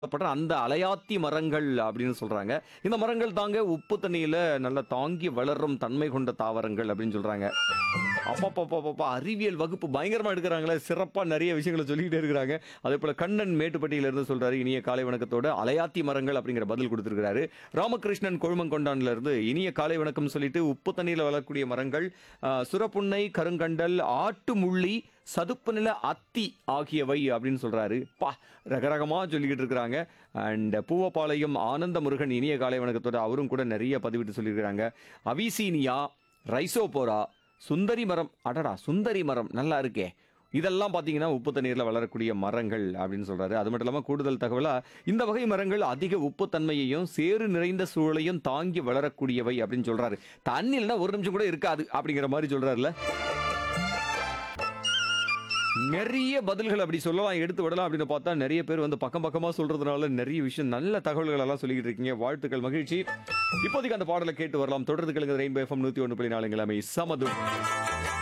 படுற அந்த அலையாத்தி மரங்கள் அப்படின்னு சொல்றாங்க இந்த மரங்கள் தாங்க உப்பு தண்ணியில நல்லா தாங்கி வளரும் தன்மை கொண்ட தாவரங்கள் அப்படின்னு சொல்றாங்க அப்பப்பப்பப்பா அறிவியல் வகுப்பு பயங்கரமா எடுக்கிறாங்களே சிறப்பா நிறைய விஷயங்களை சொல்லிக்கிட்டே இருக்கிறாங்க அதே போல கண்ணன் மேட்டுப்பட்டியில இருந்து சொல்றாரு இனிய காலை வணக்கத்தோட அலையாத்தி மரங்கள் அப்படிங்கிற பதில் கொடுத்திருக்கிறாரு ராமகிருஷ்ணன் கொழுமங்கொண்டான்ல இருந்து இனிய காலை வணக்கம் சொல்லிட்டு உப்பு தண்ணியில வளரக்கூடிய மரங்கள் ஆஹ், சுரப்புன்னை கருங்கண்டல் ஆட்டு முள்ளி சதுப்பு நில அத்தி ஆகியவை அப்படின்னு சொல்றாரு பா ரகரகமா சொல்லிக்கிட்டு இருக்கிறாங்க அண்ட் பூவப்பாளையம் ஆனந்த முருகன் இனிய காலை வணக்கத்தோட அவரும் கூட நிறைய பதிவிட்டு சொல்லியிருக்கிறாங்க அவிசீனியா ரைசோபோரா சுந்தரி மரம் அடடா சுந்தரி மரம் நல்லா இருக்கே இதெல்லாம் பார்த்தீங்கன்னா உப்பு தண்ணீரில் வளரக்கூடிய மரங்கள் அப்படின்னு சொல்றாரு அது மட்டும் இல்லாமல் கூடுதல் தகவலா இந்த வகை மரங்கள் அதிக உப்புத்தன்மையையும் சேறு நிறைந்த சூழலையும் தாங்கி வளரக்கூடியவை அப்படின்னு சொல்றாரு தண்ணியில்னா ஒரு நிமிஷம் கூட இருக்காது அப்படிங்கிற மாதிரி சொல்றாருல நிறைய பதில்கள் அப்படி சொல்லலாம் எடுத்து விடலாம் அப்படின்னு பார்த்தா நிறைய பேர் வந்து பக்கம் பக்கமா சொல்றதுனால நிறைய விஷயம் நல்ல தகவல்கள் எல்லாம் சொல்லிக்கிட்டு இருக்கீங்க வாழ்த்துக்கள் மகிழ்ச்சி இப்போதைக்கு அந்த பாடலை கேட்டு வரலாம் தொடர்ந்து கலங்க ரெயின்போ எஃப்எம் நூத்தி ஒன்று புள்ளி நாலுங்களாமே சமதும்